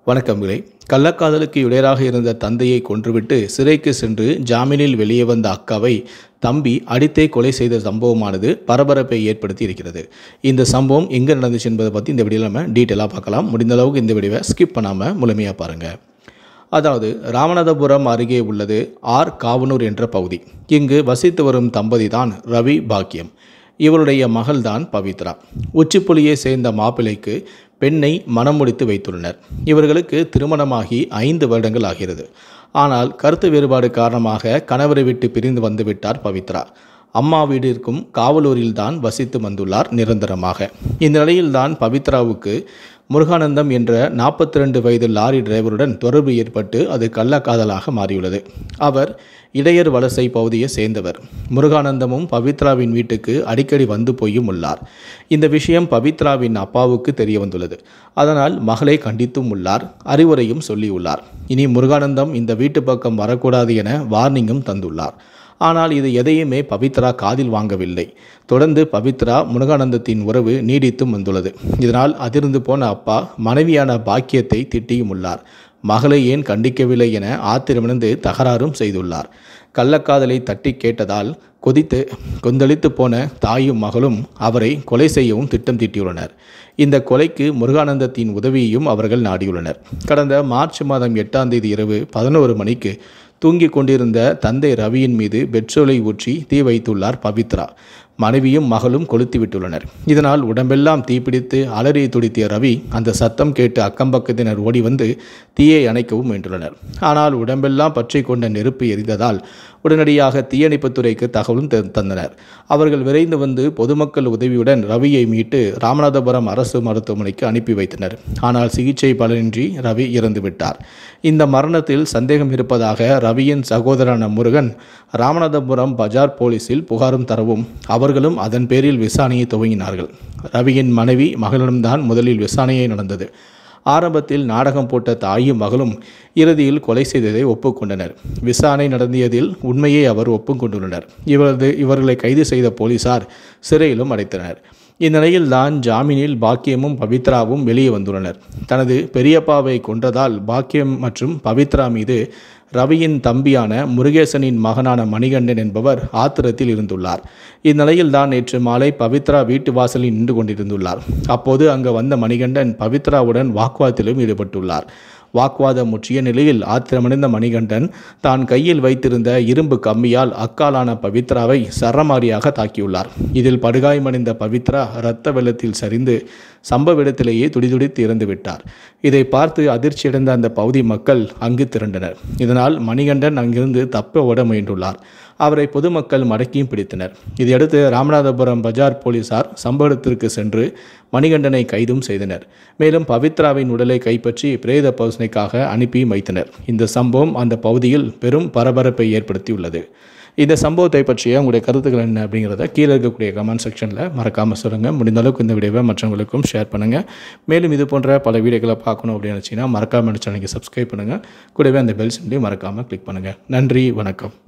வணக்கங்களே கள்ளக்காதலுக்கு இடையராக இருந்த தந்தையை கொன்றுவிட்டு சிறைக்கு சென்று ஜாமீனில் வெளியே வந்த அக்காவை தம்பி அடித்தே கொலை செய்த சம்பவமானது பரபரப்பை ஏற்படுத்தி இருக்கிறது இந்த சம்பவம் எங்கே நடந்துச்சு என்பதை பற்றி இந்த வீடியோவில் நம்ம டீட்டெயிலாக பார்க்கலாம் முடிந்த அளவுக்கு இந்த வீடியோவை ஸ்கிப் பண்ணாமல் முழுமையாக பாருங்கள் அதாவது ராமநாதபுரம் அருகே உள்ளது ஆர் காவனூர் என்ற பகுதி இங்கு வசித்து வரும் தம்பதி தான் ரவி பாக்கியம் இவருடைய மகள்தான் பவித்ரா உச்சிப்புலியை சேர்ந்த மாப்பிள்ளைக்கு பெண்ணை மனம் முடித்து வைத்துள்ளனர் இவர்களுக்கு திருமணமாகி ஐந்து வருடங்கள் ஆகிறது ஆனால் கருத்து வேறுபாடு காரணமாக கணவரை விட்டு பிரிந்து வந்துவிட்டார் பவித்ரா அம்மா வீடிற்கும் காவலூரில்தான் வசித்து வந்துள்ளார் நிரந்தரமாக இந்த நிலையில்தான் பவித்ராவுக்கு முருகானந்தம் என்ற நாற்பத்தி ரெண்டு வயது லாரி டிரைவருடன் தொடர்பு ஏற்பட்டு அது கள்ளக்காதலாக மாறியுள்ளது அவர் இடையர் வலசை பகுதியை சேர்ந்தவர் முருகானந்தமும் பவித்ராவின் வீட்டுக்கு அடிக்கடி வந்து போயும் உள்ளார் இந்த விஷயம் பவித்ராவின் அப்பாவுக்கு தெரிய வந்துள்ளது அதனால் மகளை கண்டித்தும் உள்ளார் அறிவுரையும் சொல்லியுள்ளார் இனி முருகானந்தம் இந்த வீட்டு பக்கம் வரக்கூடாது என வார்னிங்கும் தந்துள்ளார் ஆனால் இது எதையுமே பவித்ரா காதில் வாங்கவில்லை தொடர்ந்து பவித்ரா முருகானந்தத்தின் உறவு நீடித்தும் வந்துள்ளது இதனால் அதிர்ந்து போன அப்பா மனைவியான பாக்கியத்தை திட்டியும் உள்ளார் மகளை ஏன் கண்டிக்கவில்லை என ஆத்திரமிழந்து தகராறும் செய்துள்ளார் கள்ளக்காதலை தட்டி கேட்டதால் கொதித்து கொந்தளித்து போன தாயும் மகளும் அவரை கொலை செய்யவும் திட்டம் தீட்டியுள்ளனர் இந்த கொலைக்கு முருகானந்தத்தின் உதவியையும் அவர்கள் நாடியுள்ளனர் கடந்த மார்ச் மாதம் எட்டாம் தேதி இரவு பதினோரு மணிக்கு தூங்கிக் கொண்டிருந்த தந்தை ரவியின் மீது பெட்ரோலை ஊற்றி தீ வைத்துள்ளார் பவித்ரா மனைவியும் மகளும் கொளுத்தி விட்டுள்ளனர் இதனால் உடம்பெல்லாம் தீப்பிடித்து அலறி துடித்திய ரவி அந்த சத்தம் கேட்டு அக்கம்பக்கத்தினர் ஓடி வந்து தீயை அணைக்கவும் முயன்றுள்ளனர் ஆனால் உடம்பெல்லாம் பற்றி கொண்ட நெருப்பு எரிந்ததால் உடனடியாக தீயணைப்புத்துறைக்கு தகவலும் த- தந்தனர் அவர்கள் விரைந்து வந்து பொதுமக்கள் உதவியுடன் ரவியை மீட்டு ராமநாதபுரம் அரசு மருத்துவமனைக்கு அனுப்பி வைத்தனர் ஆனால் சிகிச்சை பலனின்றி ரவி இறந்து விட்டார் இந்த மரணத்தில் சந்தேகம் இருப்பதாக ரவியின் சகோதரன முருகன் ராமநாதபுரம் பஜார் போலீசில் புகாரும் தரவும் அவர்களும் அதன் பேரில் விசாரணையை துவங்கினார்கள் ரவியின் மனைவி மகளிடம்தான் முதலில் விசாரணையை நடந்தது ஆரம்பத்தில் நாடகம் போட்ட தாயும் மகளும் இறுதியில் கொலை செய்ததை ஒப்புக்கொண்டனர் விசாரணை நடந்தியதில் உண்மையை அவர் ஒப்புக்கொண்டுள்ளனர் இவரது இவர்களை கைது செய்த போலீசார் சிறையிலும் அடைத்தனர் இந்நிலையில் தான் ஜாமீனில் பாக்கியமும் பவித்ராவும் வெளியே வந்துள்ளனர் தனது பெரியப்பாவை கொன்றதால் பாக்கியம் மற்றும் பவித்ரா மீது ரவியின் தம்பியான முருகேசனின் மகனான மணிகண்டன் என்பவர் ஆத்திரத்தில் இருந்துள்ளார் இந்நிலையில் தான் நேற்று மாலை பவித்ரா வீட்டு வாசலில் நின்று கொண்டிருந்துள்ளார் அப்போது அங்கு வந்த மணிகண்டன் பவித்ராவுடன் வாக்குவாதத்திலும் ஈடுபட்டுள்ளார் வாக்குவாதம் முற்றிய நிலையில் ஆத்திரமடைந்த மணிகண்டன் தான் கையில் வைத்திருந்த இரும்பு கம்பியால் அக்காலான பவித்ராவை சரமாரியாக தாக்கியுள்ளார் இதில் படுகாயமடைந்த பவித்ரா இரத்த வெள்ளத்தில் சரிந்து சம்பவ இடத்திலேயே துடிதுடித்து இறந்து விட்டார் இதை பார்த்து அதிர்ச்சியடைந்த அந்த பகுதி மக்கள் அங்கு திரண்டனர் இதனால் மணிகண்டன் அங்கிருந்து தப்ப ஓட முயன்றுள்ளார் அவரை பொதுமக்கள் மடக்கியும் பிடித்தனர் இதையடுத்து ராமநாதபுரம் பஜார் போலீசார் சம்பவ இடத்திற்கு சென்று மணிகண்டனை கைதும் செய்தனர் மேலும் பவித்ராவின் உடலை கைப்பற்றி பிரேத பரிசோதனைக்காக அனுப்பி வைத்தனர் இந்த சம்பவம் அந்த பகுதியில் பெரும் பரபரப்பை ஏற்படுத்தியுள்ளது இந்த சம்பவத்தை பற்றிய உங்களுடைய கருத்துக்கள் என்ன அப்படிங்கிறத கீழே இருக்கக்கூடிய கமெண்ட் செக்ஷனில் மறக்காமல் சொல்லுங்கள் முடிந்த அளவுக்கு இந்த வீடியோவை மற்றவங்களுக்கும் ஷேர் பண்ணுங்கள் மேலும் இது போன்ற பல வீடியோக்களை பார்க்கணும் அப்படின்னு நினச்சிங்கன்னா மறக்காமல் சேனலுக்கு சப்ஸ்கிரைப் பண்ணுங்கள் கூடவே அந்த பெல் சிம்லையும் மறக்காமல் கிளிக் பண்ணுங்கள் நன்றி வணக்கம்